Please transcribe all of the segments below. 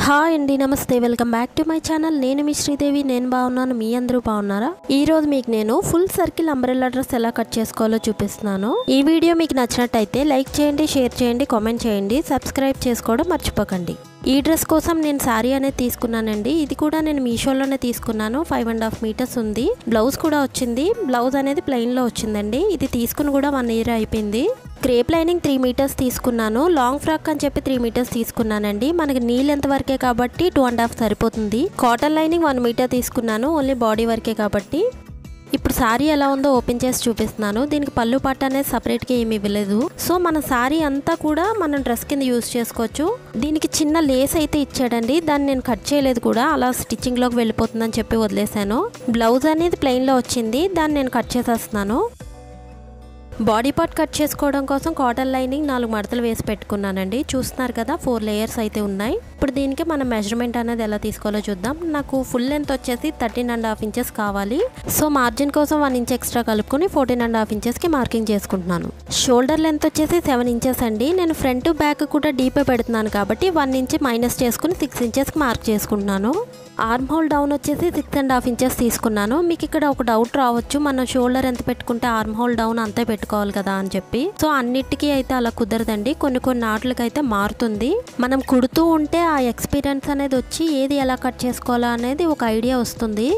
hi అండి నమస్తే welcome back to my channel నేను మీ శ్రీదేవి నేను బాగున్నాను మీ అందరూ బాగున్నారా ఈ రోజు మీకు నేను ఫుల్ సర్కిల్ అంబ్రెల్లా డ్రెస్ ఎలా కట్ చేసుకోవాలో చూపిస్తున్నాను ఈ వీడియో మీకు నచ్చినట్టయితే లైక్ చేయండి షేర్ చేయండి కామెంట్ చేయండి సబ్స్క్రైబ్ చేసుకోవడం మర్చిపోకండి ఈ డ్రెస్ కోసం నేను శారీ అనేది తీసుకున్నానండి ఇది కూడా నేను మీషోలోనే తీసుకున్నాను ఫైవ్ అండ్ హాఫ్ మీటర్స్ ఉంది బ్లౌజ్ కూడా వచ్చింది బ్లౌజ్ అనేది ప్లెయిన్లో వచ్చిందండి ఇది తీసుకుని కూడా వన్ ఇయర్ అయిపోయింది క్రేప్ లైనింగ్ త్రీ మీటర్స్ తీసుకున్నాను లాంగ్ ఫ్రాక్ అని చెప్పి త్రీ మీటర్స్ తీసుకున్నానండి మనకి నీళ్ళు ఎంత వరకే కాబట్టి టూ అండ్ హాఫ్ సరిపోతుంది కాటన్ లైనింగ్ వన్ మీటర్ తీసుకున్నాను ఓన్లీ బాడీ వరకే కాబట్టి ఇప్పుడు శారీ ఎలా ఉందో ఓపెన్ చేసి చూపిస్తున్నాను దీనికి పళ్ళు పట్టు అనేది సపరేట్గా ఏమి ఇవ్వలేదు సో మన శారీ అంతా కూడా మనం డ్రెస్ కింద యూస్ చేసుకోవచ్చు దీనికి చిన్న లేస్ అయితే ఇచ్చాడండి దాన్ని నేను కట్ చేయలేదు కూడా అలా స్టిచ్చింగ్లోకి వెళ్ళిపోతుందని చెప్పి వదిలేశాను బ్లౌజ్ అనేది ప్లెయిన్లో వచ్చింది దాన్ని నేను కట్ చేసేస్తున్నాను బాడీ పార్ట్ కట్ చేసుకోవడం కోసం కాటన్ లైనింగ్ నాలుగు మడతలు వేసి పెట్టుకున్నానండి చూస్తున్నారు కదా ఫోర్ లేయర్స్ అయితే ఉన్నాయి ఇప్పుడు దీనికి మనం మెజర్మెంట్ అనేది ఎలా తీసుకోవాలో చూద్దాం నాకు ఫుల్ లెంత్ వచ్చేసి థర్టీన్ అండ్ హాఫ్ ఇంచెస్ కావాలి సో మార్జిన్ కోసం వన్ ఇంచ్ ఎక్స్ట్రా కలుపుకొని ఫోర్టీన్ అండ్ హాఫ్ ఇంచెస్కి మార్కింగ్ చేసుకుంటున్నాను షోల్డర్ లెంత్ వచ్చేసి సెవెన్ ఇంచెస్ అండి నేను ఫ్రంట్ బ్యాక్ కూడా డీపే పెడుతున్నాను కాబట్టి వన్ ఇంచ్ మైనస్ చేసుకుని సిక్స్ ఇంచెస్కి మార్క్ చేసుకుంటున్నాను ఆర్మ్ హోల్ డౌన్ వచ్చేసి సిక్స్ అండ్ హాఫ్ ఇంచెస్ తీసుకున్నాను మీకు ఇక్కడ ఒక డౌట్ రావచ్చు మనం షోల్డర్ ఎంత పెట్టుకుంటే ఆర్మ్ హోల్ డౌన్ అంతే పెట్టుకోవాలి కదా అని చెప్పి సో అన్నిటికీ అయితే అలా కుదరదండి కొన్ని కొన్ని నాట్లకి అయితే మారుతుంది మనం కుడుతూ ఉంటే ఆ ఎక్స్పీరియన్స్ అనేది వచ్చి ఏది ఎలా కట్ చేసుకోవాలా అనేది ఒక ఐడియా వస్తుంది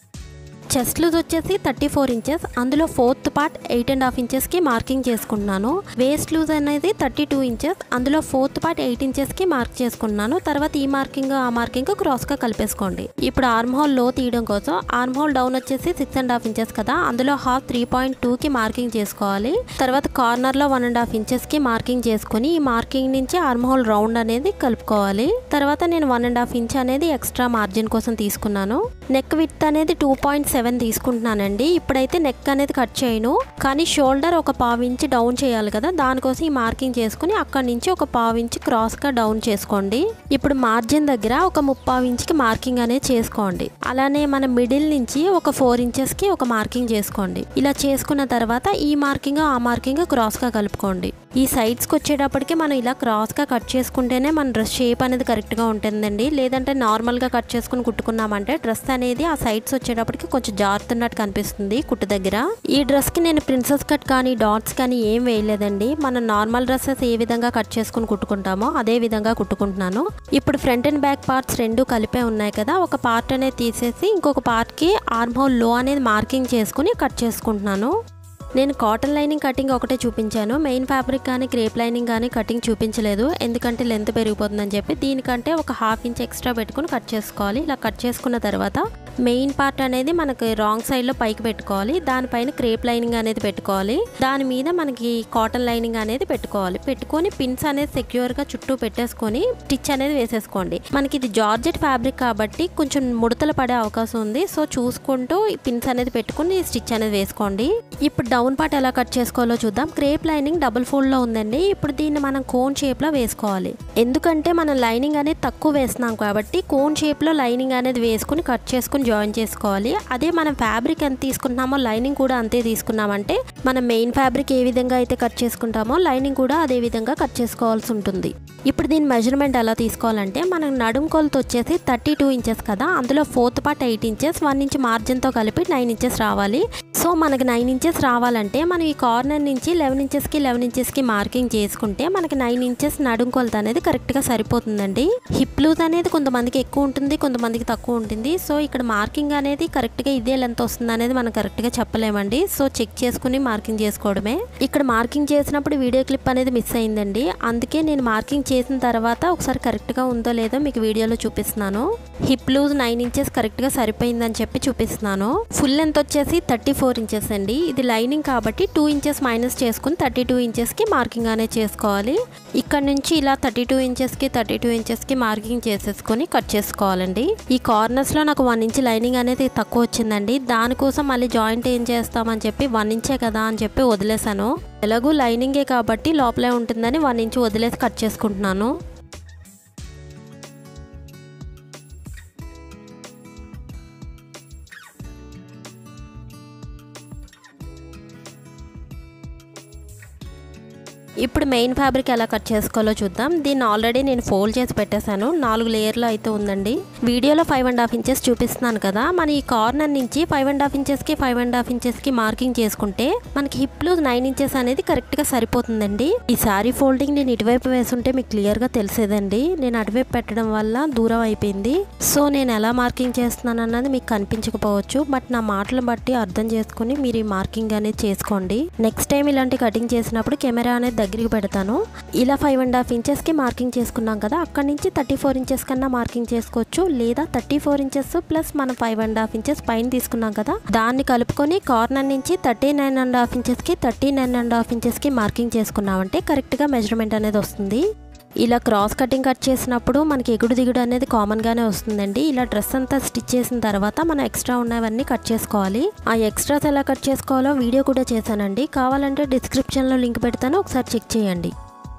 చెస్ట్ లూజ్ వచ్చేసి థర్టీ ఫోర్ ఇంచెస్ అందులో fourth part eight and half ఇంచెస్కి మార్కింగ్ చేసుకుంటున్నాను వేస్ట్ లూజ్ అనేది థర్టీ టూ ఇంచెస్ అందులో ఫోర్త్ పార్ట్ ఎయిట్ ఇంచెస్కి మార్క్ చేసుకున్నాను తర్వాత ఈ మార్కింగ్ ఆ మార్కింగ్ క్రాస్గా కలిపేసుకోండి ఇప్పుడు ఆర్మ్ హోల్ లో తీయడం కోసం ఆర్మ్ హోల్ డౌన్ వచ్చేసి సిక్స్ అండ్ హాఫ్ ఇంచెస్ కదా అందులో హాఫ్ త్రీ పాయింట్ టూకి మార్కింగ్ చేసుకోవాలి తర్వాత కార్నర్లో వన్ అండ్ హాఫ్ ఇంచెస్కి మార్కింగ్ చేసుకుని ఈ మార్కింగ్ నుంచి ఆర్మ్ హోల్ రౌండ్ అనేది కలుపుకోవాలి తర్వాత నేను వన్ అండ్ హాఫ్ ఇంచ్ అనేది ఎక్స్ట్రా మార్జిన్ కోసం తీసుకున్నాను నెక్ విత్ అనేది టూ పాయింట్ సెవెన్ తీసుకుంటున్నానండి ఇప్పుడైతే నెక్ అనేది కట్ చేయను కానీ షోల్డర్ ఒక పావు ఇంచ్ డౌన్ చేయాలి కదా దానికోసం ఈ మార్కింగ్ చేసుకుని అక్కడి నుంచి ఒక పావు ఇంచ్ క్రాస్గా డౌన్ చేసుకోండి ఇప్పుడు మార్జిన్ దగ్గర ఒక ముప్పావు ఇంచ్కి మార్కింగ్ అనేది చేసుకోండి అలానే మన మిడిల్ నుంచి ఒక ఫోర్ ఇంచెస్కి ఒక మార్కింగ్ చేసుకోండి ఇలా చేసుకున్న తర్వాత ఈ మార్కింగ్ ఆ మార్కింగ్ క్రాస్గా కలుపుకోండి ఈ సైడ్స్కి వచ్చేటప్పటికి మనం ఇలా క్రాస్గా కట్ చేసుకుంటేనే మన డ్రెస్ షేప్ అనేది కరెక్ట్గా ఉంటుందండి లేదంటే నార్మల్గా కట్ చేసుకుని కుట్టుకున్నామంటే డ్రెస్ అనేది ఆ సైడ్స్ వచ్చేటప్పటికి కొంచెం జారుతున్నట్టు కనిపిస్తుంది కుట్టు దగ్గర ఈ డ్రెస్కి నేను ప్రిన్సెస్ కట్ కానీ డాట్స్ కానీ ఏం వేయలేదండి మనం నార్మల్ డ్రెస్సెస్ ఏ విధంగా కట్ చేసుకుని కుట్టుకుంటామో అదే విధంగా కుట్టుకుంటున్నాను ఇప్పుడు ఫ్రంట్ అండ్ బ్యాక్ పార్ట్స్ రెండు కలిపే ఉన్నాయి కదా ఒక పార్ట్ అనేది తీసేసి ఇంకొక పార్ట్కి ఆర్మ్ హోల్ లో అనేది మార్కింగ్ చేసుకుని కట్ చేసుకుంటున్నాను నేను కాటన్ లైనింగ్ కటింగ్ ఒకటే చూపించాను మెయిన్ ఫ్యాబ్రిక్ కానీ క్రేప్ లైనింగ్ కానీ కటింగ్ చూపించలేదు ఎందుకంటే లెంత్ పెరిగిపోతుందని చెప్పి దీనికంటే ఒక హాఫ్ ఇంచ్ ఎక్స్ట్రా పెట్టుకుని కట్ చేసుకోవాలి ఇలా కట్ చేసుకున్న తర్వాత మెయిన్ పార్ట్ అనేది మనకి రాంగ్ సైడ్లో పైకి పెట్టుకోవాలి దానిపైన క్రేప్ లైనింగ్ అనేది పెట్టుకోవాలి దాని మీద మనకి కాటన్ లైనింగ్ అనేది పెట్టుకోవాలి పెట్టుకొని పిన్స్ అనేది సెక్యూర్గా చుట్టూ పెట్టేసుకొని స్టిచ్ అనేది వేసేసుకోండి మనకి ఇది జార్జెట్ ఫ్యాబ్రిక్ కాబట్టి కొంచెం ముడతలు పడే అవకాశం ఉంది సో చూసుకుంటూ ఈ పిన్స్ అనేది పెట్టుకుని స్టిచ్ అనేది వేసుకోండి ఇప్పుడు డౌన్ పార్ట్ ఎలా కట్ చేసుకోవాలో చూద్దాం క్రేప్ లైనింగ్ డబుల్ ఫోల్డ్ లో ఉందండి ఇప్పుడు దీన్ని మనం కోన్ షేప్ లో వేసుకోవాలి ఎందుకంటే మనం లైనింగ్ అనేది తక్కువ వేస్తున్నాం కాబట్టి కోన్ షేప్ లో లైనింగ్ అనేది వేసుకుని కట్ చేసుకుని జాయిన్ చేసుకోవాలి అదే మనం ఫ్యాబ్రిక్ ఎంత తీసుకుంటున్నామో లైనింగ్ కూడా అంతే తీసుకున్నామంటే మనం మెయిన్ ఫ్యాబ్రిక్ ఏ విధంగా అయితే కట్ చేసుకుంటామో లైనింగ్ కూడా అదే విధంగా కట్ చేసుకోవాల్సి ఉంటుంది ఇప్పుడు దీని మెజర్మెంట్ ఎలా తీసుకోవాలంటే మనం నడుం కొలత వచ్చేసి థర్టీ టూ ఇంచెస్ కదా అందులో fourth part eight inches one inch మార్జిన్తో కలిపి నైన్ ఇంచెస్ రావాలి సో మనకి నైన్ ఇంచెస్ రావాలంటే మనం ఈ కార్నర్ నుంచి లెవెన్ ఇంచెస్కి లెవెన్ ఇంచెస్కి మార్కింగ్ చేసుకుంటే మనకి నైన్ ఇంచెస్ నడుం కొలత అనేది కరెక్ట్గా సరిపోతుందండి హిప్ లూజ్ అనేది కొంతమందికి ఎక్కువ ఉంటుంది కొంతమందికి తక్కువ ఉంటుంది సో ఇక్కడ మార్కింగ్ అనేది కరెక్ట్గా ఇదే లెంత్ వస్తుంది అనేది మనం కరెక్ట్గా చెప్పలేమండి సో చెక్ చేసుకుని మార్కింగ్ చేసుకోవడమే ఇక్కడ మార్కింగ్ చేసినప్పుడు వీడియో క్లిప్ అనేది మిస్ అయిందండి అందుకే నేను మార్కింగ్ చేసిన తర్వాత ఒకసారి కరెక్ట్గా ఉందో లేదో మీకు వీడియోలో చూపిస్తున్నాను హిప్ లూజ్ నైన్ ఇంచెస్ కరెక్ట్గా సరిపోయిందని చెప్పి చూపిస్తున్నాను ఫుల్ లెంత్ వచ్చేసి థర్టీ ఫోర్ ఇంచెస్ అండి ఇది లైనింగ్ కాబట్టి టూ ఇంచెస్ మైనస్ చేసుకుని థర్టీ టూ ఇంచెస్కి మార్కింగ్ అనేది చేసుకోవాలి ఇక్కడ నుంచి ఇలా థర్టీ టూ ఇంచెస్కి థర్టీ టూ ఇంచెస్కి మార్కింగ్ చేసేసుకొని కట్ చేసుకోవాలండి ఈ కార్నర్స్లో నాకు వన్ ఇంచ్ లైనింగ్ అనేది తక్కువ వచ్చిందండి దానికోసం మళ్ళీ జాయింట్ ఏం చేస్తామని చెప్పి వన్ ఇంచే కదా అని చెప్పి వదిలేశాను ఎలాగూ లైనింగే కాబట్టి లోపలే ఉంటుందని వన్ ఇంచ్ వదిలేసి కట్ చేసుకుంటున్నాను ఇప్పుడు మెయిన్ ఫ్యాబ్రిక్ ఎలా కట్ చేసుకోవాలో చూద్దాం దీన్ని ఆల్రెడీ నేను ఫోల్డ్ చేసి పెట్టేశాను నాలుగు లేయర్లో అయితే ఉందండి వీడియోలో ఫైవ్ అండ్ హాఫ్ ఇంచెస్ చూపిస్తున్నాను కదా మన ఈ కార్నర్ నుంచి ఫైవ్ అండ్ హాఫ్ ఇంచెస్కి ఫైవ్ అండ్ హాఫ్ ఇంచెస్కి మార్కింగ్ చేసుకుంటే మనకి హిప్లు నైన్ ఇంచెస్ అనేది కరెక్ట్గా సరిపోతుందండి ఈ సారీ ఫోల్డింగ్ నేను ఇటువైపు వేసుంటే మీకు క్లియర్గా తెలిసేదండి నేను అటువైపు పెట్టడం వల్ల దూరం అయిపోయింది సో నేను ఎలా మార్కింగ్ చేస్తున్నాను అన్నది మీకు కనిపించకపోవచ్చు బట్ నా మాటలను బట్టి అర్థం చేసుకుని మీరు ఈ మార్కింగ్ అనేది చేసుకోండి నెక్స్ట్ టైం ఇలాంటి కటింగ్ చేసినప్పుడు కెమెరా అనేది దగ్గరికి పెడతాను ఇలా ఫైవ్ అండ్ హాఫ్ ఇంచెస్కి మార్కింగ్ చేసుకున్నాం కదా అక్కడ నుంచి థర్టీ ఫోర్ ఇంచెస్ కన్నా మార్కింగ్ చేసుకోవచ్చు లేదా థర్టీ ఫోర్ ఇంచెస్ ప్లస్ మనం ఫైవ్ అండ్ హాఫ్ ఇంచెస్ పైన తీసుకున్నాం కదా దాన్ని కలుపుకొని కార్నర్ నుంచి థర్టీ నైన్ అండ్ హాఫ్ ఇంచెస్కి థర్టీ నైన్ అండ్ హాఫ్ ఇంచెస్కి మార్కింగ్ చేసుకున్నామంటే కరెక్ట్గా మెజర్మెంట్ అనేది వస్తుంది ఇలా క్రాస్ కటింగ్ కట్ చేసినప్పుడు మనకి ఎగుడు దిగుడు అనేది కామన్గానే వస్తుందండి ఇలా డ్రెస్ అంతా స్టిచ్ చేసిన తర్వాత మనం ఎక్స్ట్రా ఉన్నవన్నీ కట్ చేసుకోవాలి ఆ ఎక్స్ట్రాస్ ఎలా కట్ చేసుకోవాలో వీడియో కూడా చేశానండి కావాలంటే డిస్క్రిప్షన్లో లింక్ పెడతాను ఒకసారి చెక్ చేయండి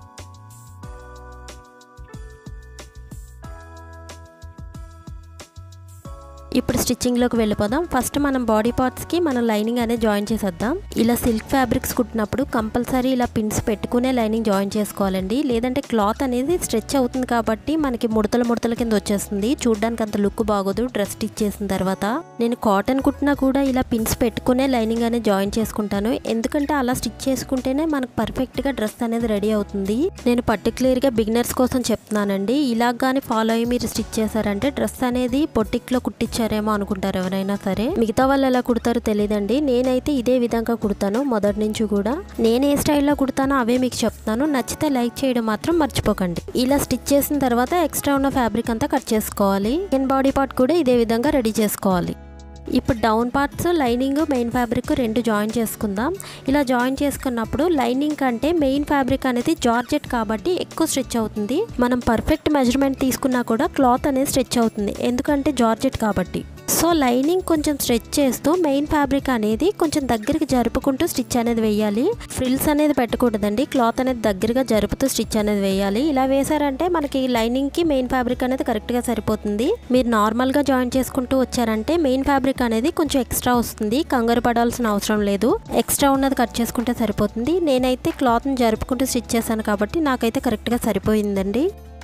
ఇప్పుడు స్టిచ్చింగ్లోకి వెళ్ళిపోదాం ఫస్ట్ మనం బాడీ పార్ట్స్కి మనం లైనింగ్ అనేది జాయిన్ చేసేద్దాం ఇలా సిల్క్ ఫ్యాబ్రిక్స్ కుట్టినప్పుడు కంపల్సరీ ఇలా పిన్స్ పెట్టుకునే లైనింగ్ జాయిన్ చేసుకోవాలండి లేదంటే క్లాత్ అనేది స్ట్రెచ్ అవుతుంది కాబట్టి మనకి ముడతల ముడతల కింద వచ్చేస్తుంది చూడడానికి అంత లుక్ బాగోదు డ్రెస్ స్టిచ్ చేసిన తర్వాత నేను కాటన్ కుట్టినా కూడా ఇలా పిన్స్ పెట్టుకునే లైనింగ్ అనేది జాయిన్ చేసుకుంటాను ఎందుకంటే అలా స్టిచ్ చేసుకుంటేనే మనకు పర్ఫెక్ట్గా డ్రెస్ అనేది రెడీ అవుతుంది నేను పర్టికులర్గా బిగినర్స్ కోసం చెప్తున్నానండి ఇలా కానీ ఫాలో అయ్యి మీరు స్టిచ్ చేశారంటే డ్రెస్ అనేది పొట్టిక్లో కుట్టించారేమో అనుకుంటారు ఎవరైనా సరే మిగతా వాళ్ళు ఎలా కుడతారో తెలియదండి నేనైతే ఇదే విధంగా కుడతాను మొదటి నుంచి కూడా నేను ఏ స్టైల్లో కుడతానో అవే మీకు చెప్తాను నచ్చితే లైక్ చేయడం మాత్రం మర్చిపోకండి ఇలా స్టిచ్ చేసిన తర్వాత ఎక్స్ట్రా ఉన్న ఫ్యాబ్రిక్ అంతా కట్ చేసుకోవాలి సెకండ్ బాడీ పార్ట్ కూడా ఇదే విధంగా రెడీ చేసుకోవాలి ఇప్పుడు down parts lining main fabric రెండు జాయిన్ చేసుకుందాం ఇలా జాయిన్ చేసుకున్నప్పుడు లైనింగ్ కంటే మెయిన్ ఫ్యాబ్రిక్ అనేది జార్జెట్ కాబట్టి ఎక్కువ స్ట్రెచ్ అవుతుంది మనం పర్ఫెక్ట్ మెజర్మెంట్ తీసుకున్నా కూడా క్లాత్ అనేది స్ట్రెచ్ అవుతుంది ఎందుకంటే జార్జెట్ కాబట్టి సో లైనింగ్ కొంచెం స్ట్రెచ్ చేస్తూ మెయిన్ ఫ్యాబ్రిక్ అనేది కొంచెం దగ్గరికి జరుపుకుంటూ స్టిచ్ అనేది వేయాలి ఫ్రిల్స్ అనేది పెట్టకూడదండి క్లాత్ అనేది దగ్గరగా జరుపుతూ స్టిచ్ అనేది వేయాలి ఇలా వేసారంటే మనకి లైనింగ్కి మెయిన్ ఫ్యాబ్రిక్ అనేది కరెక్ట్గా సరిపోతుంది మీరు నార్మల్గా జాయిన్ చేసుకుంటూ వచ్చారంటే మెయిన్ ఫ్యాబ్రిక్ అనేది కొంచెం ఎక్స్ట్రా వస్తుంది కంగారు పడాల్సిన అవసరం లేదు ఎక్స్ట్రా ఉన్నది కట్ చేసుకుంటే సరిపోతుంది నేనైతే క్లాత్ని జరుపుకుంటూ స్టిచ్ చేశాను కాబట్టి నాకైతే కరెక్ట్గా సరిపోయిందండి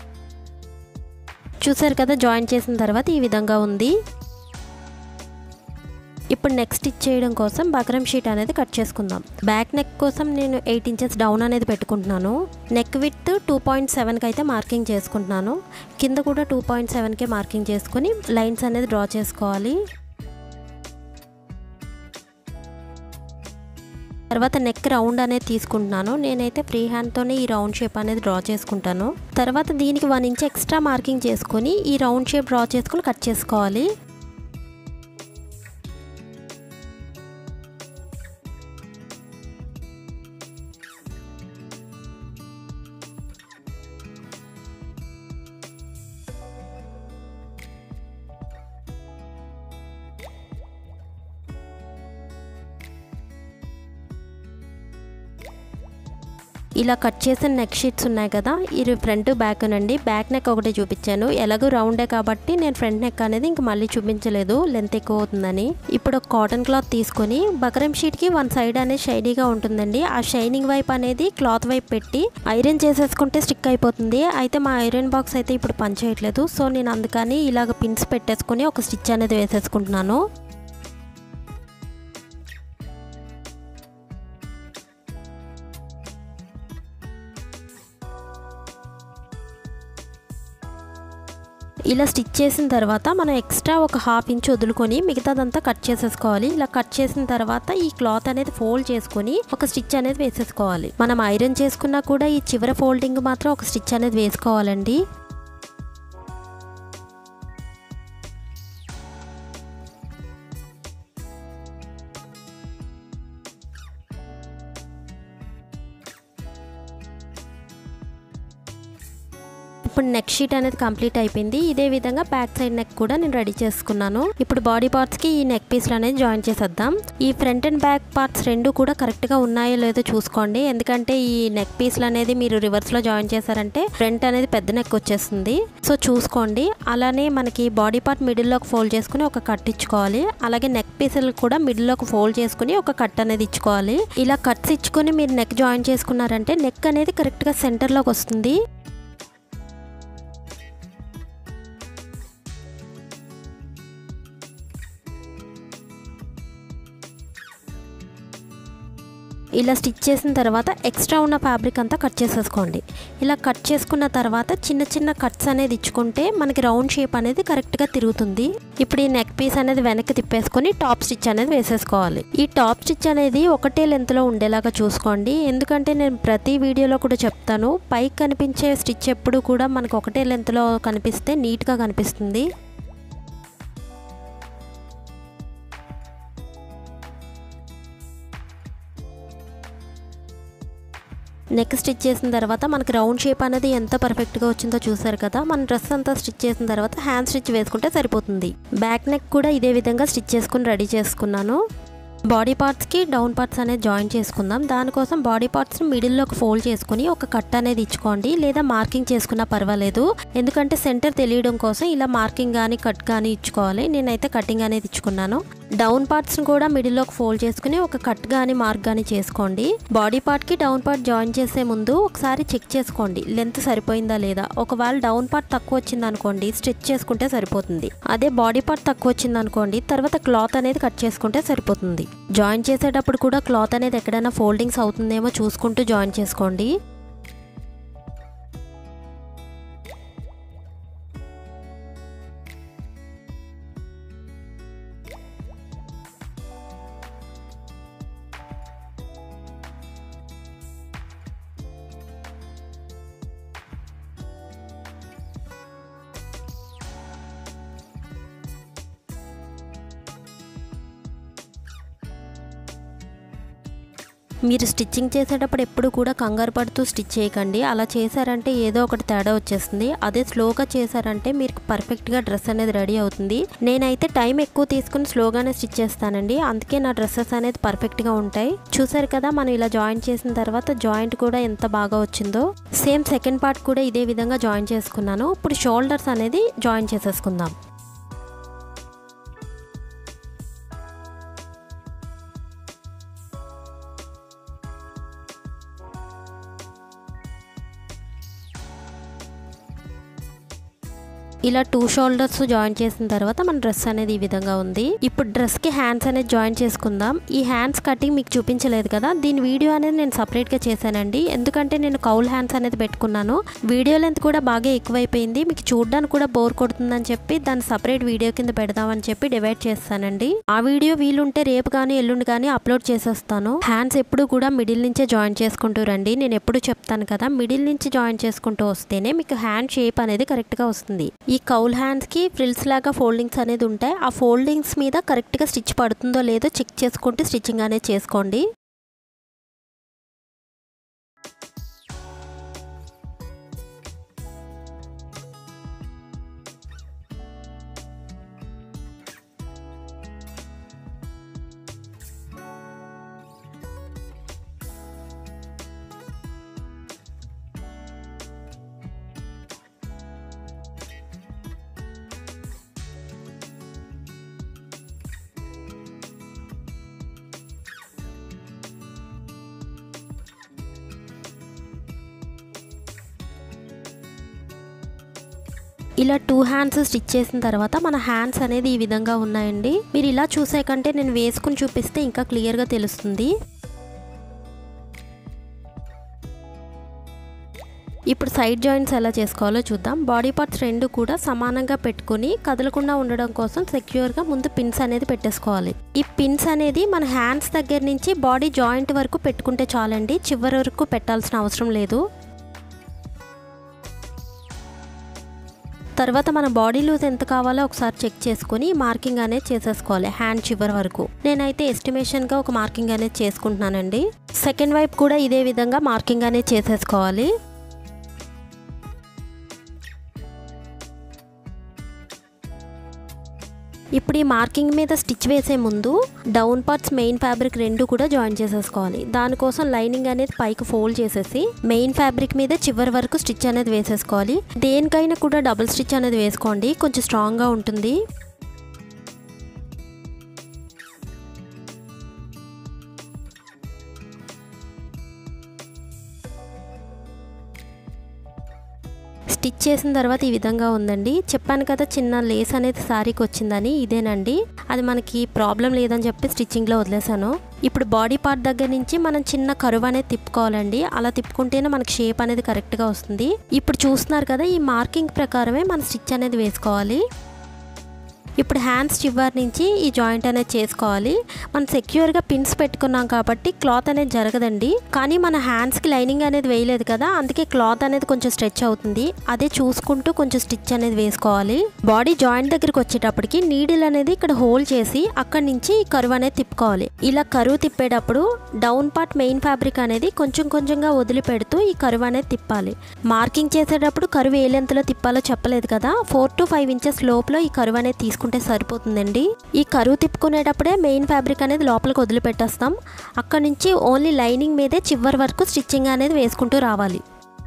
చూసారు కదా జాయిన్ చేసిన తర్వాత ఈ విధంగా ఉంది ఇప్పుడు నెక్స్ట్ స్టిచ్ చేయడం కోసం బకరం షీట్ అనేది కట్ చేసుకుందాం బ్యాక్ నెక్ కోసం నేను ఎయిట్ ఇంచెస్ డౌన్ అనేది పెట్టుకుంటున్నాను నెక్ విత్ టూ పాయింట్ సెవెన్కి అయితే మార్కింగ్ చేసుకుంటున్నాను కింద కూడా టూ పాయింట్ సెవెన్కే మార్కింగ్ చేసుకుని లైన్స్ అనేది డ్రా చేసుకోవాలి తర్వాత నెక్ రౌండ్ అనేది తీసుకుంటున్నాను నేనైతే ఫ్రీ హ్యాండ్తోనే ఈ రౌండ్ షేప్ అనేది డ్రా చేసుకుంటాను తర్వాత దీనికి వన్ ఇంచ్ ఎక్స్ట్రా మార్కింగ్ చేసుకొని ఈ రౌండ్ షేప్ డ్రా చేసుకొని కట్ చేసుకోవాలి ఇలా కట్ చేసిన నెక్ షీట్స్ ఉన్నాయి కదా ఇది ఫ్రంట్ బ్యాక్ అండి బ్యాక్ నెక్ ఒకటి చూపించాను ఎలాగో రౌండే కాబట్టి నేను ఫ్రంట్ నెక్ అనేది ఇంక మళ్ళీ చూపించలేదు లెంత్ ఎక్కువ అవుతుందని ఇప్పుడు ఒక కాటన్ క్లాత్ తీసుకొని బకరం షీట్కి వన్ సైడ్ అనేది షైనీగా ఉంటుందండి ఆ షైనింగ్ వైప్ అనేది క్లాత్ వైప్ పెట్టి ఐరన్ చేసేసుకుంటే స్టిక్ అయిపోతుంది అయితే మా ఐరన్ బాక్స్ అయితే ఇప్పుడు పని చేయట్లేదు సో నేను అందుకని ఇలాగ పిన్స్ పెట్టేసుకొని ఒక స్టిచ్ అనేది వేసేసుకుంటున్నాను ఇలా స్టిచ్ చేసిన తర్వాత మనం ఎక్స్ట్రా ఒక హాఫ్ ఇంచ్ వదులుకొని మిగతాదంతా కట్ చేసేసుకోవాలి ఇలా కట్ చేసిన తర్వాత ఈ క్లాత్ అనేది ఫోల్డ్ చేసుకొని ఒక స్టిచ్ అనేది వేసేసుకోవాలి మనం ఐరన్ చేసుకున్నా కూడా ఈ చివర ఫోల్డింగ్ మాత్రం ఒక స్టిచ్ అనేది వేసుకోవాలండి ఇప్పుడు నెక్ షీట్ అనేది కంప్లీట్ అయిపోయింది ఇదే విధంగా బ్యాక్ సైడ్ నెక్ కూడా నేను రెడీ చేసుకున్నాను ఇప్పుడు బాడీ పార్ట్స్ కి ఈ నెక్ పీస్లు అనేది జాయిన్ చేసేద్దాం ఈ ఫ్రంట్ అండ్ బ్యాక్ పార్ట్స్ రెండు కూడా కరెక్ట్ గా ఉన్నాయో లేదో చూసుకోండి ఎందుకంటే ఈ నెక్ పీస్లు అనేది మీరు రివర్స్ లో జాయిన్ చేశారంటే ఫ్రంట్ అనేది పెద్ద నెక్ వచ్చేస్తుంది సో చూసుకోండి అలానే మనకి బాడీ పార్ట్ మిడిల్ లోకి ఫోల్డ్ చేసుకుని ఒక కట్ ఇచ్చుకోవాలి అలాగే నెక్ పీసులు కూడా మిడిల్ లోకి ఫోల్డ్ చేసుకుని ఒక కట్ అనేది ఇచ్చుకోవాలి ఇలా కట్స్ ఇచ్చుకొని మీరు నెక్ జాయిన్ చేసుకున్నారంటే నెక్ అనేది కరెక్ట్ గా సెంటర్ లోకి వస్తుంది ఇలా స్టిచ్ చేసిన తర్వాత ఎక్స్ట్రా ఉన్న ఫ్యాబ్రిక్ అంతా కట్ చేసేసుకోండి ఇలా కట్ చేసుకున్న తర్వాత చిన్న చిన్న కట్స్ అనేది ఇచ్చుకుంటే మనకి రౌండ్ షేప్ అనేది కరెక్ట్గా తిరుగుతుంది ఇప్పుడు ఈ నెక్ పీస్ అనేది వెనక్కి తిప్పేసుకొని టాప్ స్టిచ్ అనేది వేసేసుకోవాలి ఈ టాప్ స్టిచ్ అనేది ఒకటే లెంత్లో ఉండేలాగా చూసుకోండి ఎందుకంటే నేను ప్రతి వీడియోలో కూడా చెప్తాను పైకి కనిపించే స్టిచ్ ఎప్పుడు కూడా మనకు ఒకటే లెంత్లో కనిపిస్తే నీట్గా కనిపిస్తుంది నెక్ స్టిచ్ చేసిన తర్వాత మనకి రౌండ్ షేప్ అనేది ఎంత పర్ఫెక్ట్గా వచ్చిందో చూసారు కదా మన డ్రెస్ అంతా స్టిచ్ చేసిన తర్వాత హ్యాండ్ స్టిచ్ వేసుకుంటే సరిపోతుంది బ్యాక్ నెక్ కూడా ఇదే విధంగా స్టిచ్ చేసుకుని రెడీ చేసుకున్నాను బాడీ పార్ట్స్కి డౌన్ పార్ట్స్ అనేది జాయిన్ చేసుకుందాం దానికోసం బాడీ పార్ట్స్ని మిడిల్లోకి ఫోల్డ్ చేసుకుని ఒక కట్ అనేది ఇచ్చుకోండి లేదా మార్కింగ్ చేసుకున్నా పర్వాలేదు ఎందుకంటే సెంటర్ తెలియడం కోసం ఇలా మార్కింగ్ కానీ కట్ కానీ ఇచ్చుకోవాలి నేనైతే కటింగ్ అనేది ఇచ్చుకున్నాను డౌన్ పార్ట్స్ని కూడా మిడిల్లోకి ఫోల్డ్ చేసుకుని ఒక కట్ కానీ మార్క్ కానీ చేసుకోండి బాడీ పార్ట్కి డౌన్ పార్ట్ జాయిన్ చేసే ముందు ఒకసారి చెక్ చేసుకోండి లెంత్ సరిపోయిందా లేదా ఒకవేళ డౌన్ పార్ట్ తక్కువ వచ్చింది అనుకోండి స్టిచ్ చేసుకుంటే సరిపోతుంది అదే బాడీ పార్ట్ తక్కువ వచ్చింది అనుకోండి తర్వాత క్లాత్ అనేది కట్ చేసుకుంటే సరిపోతుంది జాయిన్ చేసేటప్పుడు కూడా క్లాత్ అనేది ఎక్కడైనా ఫోల్డింగ్స్ అవుతుందేమో చూసుకుంటూ జాయిన్ చేసుకోండి మీరు స్టిచ్చింగ్ చేసేటప్పుడు ఎప్పుడు కూడా కంగారు పడుతూ స్టిచ్ చేయకండి అలా చేశారంటే ఏదో ఒకటి తేడా వచ్చేస్తుంది అదే స్లోగా చేశారంటే మీకు పర్ఫెక్ట్గా డ్రెస్ అనేది రెడీ అవుతుంది నేనైతే టైం ఎక్కువ తీసుకుని స్లోగానే స్టిచ్ చేస్తానండి అందుకే నా డ్రెస్సెస్ అనేది పర్ఫెక్ట్గా ఉంటాయి చూసారు కదా మనం ఇలా జాయిన్ చేసిన తర్వాత జాయింట్ కూడా ఎంత బాగా వచ్చిందో సేమ్ సెకండ్ పార్ట్ కూడా ఇదే విధంగా జాయిన్ చేసుకున్నాను ఇప్పుడు షోల్డర్స్ అనేది జాయిన్ చేసేసుకుందాం ఇలా టూ షోల్డర్స్ జాయిన్ చేసిన తర్వాత మన డ్రెస్ అనేది ఈ విధంగా ఉంది ఇప్పుడు డ్రెస్ కి హ్యాండ్స్ అనేది జాయిన్ చేసుకుందాం ఈ హ్యాండ్స్ కటింగ్ మీకు చూపించలేదు కదా దీని వీడియో అనేది నేను సపరేట్ గా చేశానండి ఎందుకంటే నేను కౌల్ హ్యాండ్స్ అనేది పెట్టుకున్నాను వీడియో లెంత్ కూడా బాగా ఎక్కువైపోయింది మీకు చూడడానికి కూడా బోర్ కొడుతుందని చెప్పి దాన్ని సపరేట్ వీడియో కింద పెడదామని చెప్పి డివైడ్ చేస్తానండి ఆ వీడియో వీలుంటే రేపు కానీ ఎల్లుండి కానీ అప్లోడ్ చేసేస్తాను హ్యాండ్స్ ఎప్పుడు కూడా మిడిల్ నుంచే జాయిన్ చేసుకుంటూ రండి నేను ఎప్పుడు చెప్తాను కదా మిడిల్ నుంచి జాయిన్ చేసుకుంటూ వస్తేనే మీకు హ్యాండ్ షేప్ అనేది కరెక్ట్ గా వస్తుంది ఈ కౌల్ హ్యాండ్స్ కి ఫ్రిల్స్ లాగా ఫోల్డింగ్స్ అనేది ఉంటాయి ఆ ఫోల్డింగ్స్ మీద కరెక్ట్ గా స్టిచ్ పడుతుందో లేదో చెక్ చేసుకుంటూ స్టిచ్చింగ్ అనేది చేసుకోండి ఇలా టూ హ్యాండ్స్ స్టిచ్ చేసిన తర్వాత మన హ్యాండ్స్ అనేది ఈ విధంగా ఉన్నాయండి మీరు ఇలా చూసే కంటే నేను వేసుకుని చూపిస్తే ఇంకా క్లియర్గా తెలుస్తుంది ఇప్పుడు సైడ్ జాయింట్స్ ఎలా చేసుకోవాలో చూద్దాం బాడీ పార్ట్స్ రెండు కూడా సమానంగా పెట్టుకొని కదలకుండా ఉండడం కోసం సెక్యూర్గా ముందు పిన్స్ అనేది పెట్టేసుకోవాలి ఈ పిన్స్ అనేది మన హ్యాండ్స్ దగ్గర నుంచి బాడీ జాయింట్ వరకు పెట్టుకుంటే చాలండి చివరి వరకు పెట్టాల్సిన అవసరం లేదు తర్వాత మన బాడీ లూజ్ ఎంత కావాలో ఒకసారి చెక్ చేసుకుని మార్కింగ్ అనేది చేసేసుకోవాలి హ్యాండ్ చివరి వరకు నేనైతే ఎస్టిమేషన్గా ఒక మార్కింగ్ అనేది చేసుకుంటున్నానండి సెకండ్ వైపు కూడా ఇదే విధంగా మార్కింగ్ అనేది చేసేసుకోవాలి ఇప్పుడు ఈ మార్కింగ్ మీద స్టిచ్ వేసే ముందు డౌన్ పార్ట్స్ మెయిన్ ఫ్యాబ్రిక్ రెండు కూడా జాయిన్ చేసేసుకోవాలి దానికోసం లైనింగ్ అనేది పైకి ఫోల్డ్ చేసేసి మెయిన్ ఫ్యాబ్రిక్ మీద చివరి వరకు స్టిచ్ అనేది వేసేసుకోవాలి దేనికైనా కూడా డబుల్ స్టిచ్ అనేది వేసుకోండి కొంచెం స్ట్రాంగ్గా ఉంటుంది స్టిచ్ చేసిన తర్వాత ఈ విధంగా ఉందండి చెప్పాను కదా చిన్న లేస్ అనేది శారీకి వచ్చిందని ఇదేనండి అది మనకి ప్రాబ్లం లేదని చెప్పి స్టిచ్చింగ్లో వదిలేసాను ఇప్పుడు బాడీ పార్ట్ దగ్గర నుంచి మనం చిన్న కరువు అనేది తిప్పుకోవాలండి అలా తిప్పుకుంటేనే మనకి షేప్ అనేది కరెక్ట్గా వస్తుంది ఇప్పుడు చూస్తున్నారు కదా ఈ మార్కింగ్ ప్రకారమే మన స్టిచ్ అనేది వేసుకోవాలి ఇప్పుడు హ్యాండ్స్ చివరి నుంచి ఈ జాయింట్ అనేది చేసుకోవాలి మనం సెక్యూర్గా పిన్స్ పెట్టుకున్నాం కాబట్టి క్లాత్ అనేది జరగదండి కానీ మన హ్యాండ్స్కి లైనింగ్ అనేది వేయలేదు కదా అందుకే క్లాత్ అనేది కొంచెం స్ట్రెచ్ అవుతుంది అదే చూసుకుంటూ కొంచెం స్టిచ్ అనేది వేసుకోవాలి బాడీ జాయింట్ దగ్గరికి వచ్చేటప్పటికి నీడిల్ అనేది ఇక్కడ హోల్డ్ చేసి అక్కడి నుంచి ఈ కరువు అనేది తిప్పుకోవాలి ఇలా కరువు తిప్పేటప్పుడు డౌన్ పార్ట్ మెయిన్ ఫ్యాబ్రిక్ అనేది కొంచెం కొంచెంగా వదిలిపెడుతూ ఈ కరువు అనేది తిప్పాలి మార్కింగ్ చేసేటప్పుడు కరువు ఏ లెంత్లో తిప్పాలో చెప్పలేదు కదా ఫోర్ టు ఫైవ్ ఇంచెస్ లోపల ఈ కరువు అనేది తీసుకుంటే సరిపోతుందండి ఈ కరువు తిప్పుకునేటప్పుడే మెయిన్ ఫ్యాబ్రిక్ అనేది లోపలికి వదిలిపెట్టేస్తాం అక్కడ నుంచి ఓన్లీ లైనింగ్ మీదే చివరి వరకు స్టిచ్చింగ్ అనేది వేసుకుంటూ రావాలి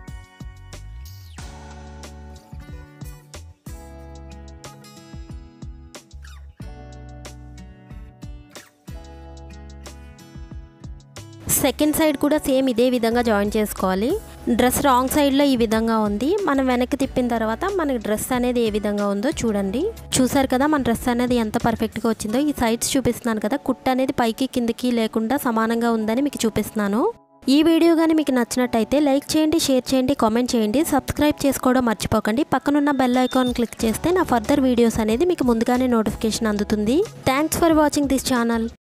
సెకండ్ సైడ్ కూడా సేమ్ ఇదే విధంగా జాయిన్ చేసుకోవాలి డ్రెస్ రాంగ్ సైడ్లో ఈ విధంగా ఉంది మనం వెనక్కి తిప్పిన తర్వాత మనకి డ్రెస్ అనేది ఏ విధంగా ఉందో చూడండి చూసారు కదా మన డ్రెస్ అనేది ఎంత పర్ఫెక్ట్గా వచ్చిందో ఈ సైడ్స్ చూపిస్తున్నాను కదా కుట్ అనేది పైకి కిందకి లేకుండా సమానంగా ఉందని మీకు చూపిస్తున్నాను ఈ వీడియో కానీ మీకు నచ్చినట్టయితే లైక్ చేయండి షేర్ చేయండి కామెంట్ చేయండి సబ్స్క్రైబ్ చేసుకోవడం మర్చిపోకండి పక్కనున్న బెల్ ఐకాన్ క్లిక్ చేస్తే నా ఫర్దర్ వీడియోస్ అనేది మీకు ముందుగానే నోటిఫికేషన్ అందుతుంది thanks for watching this channel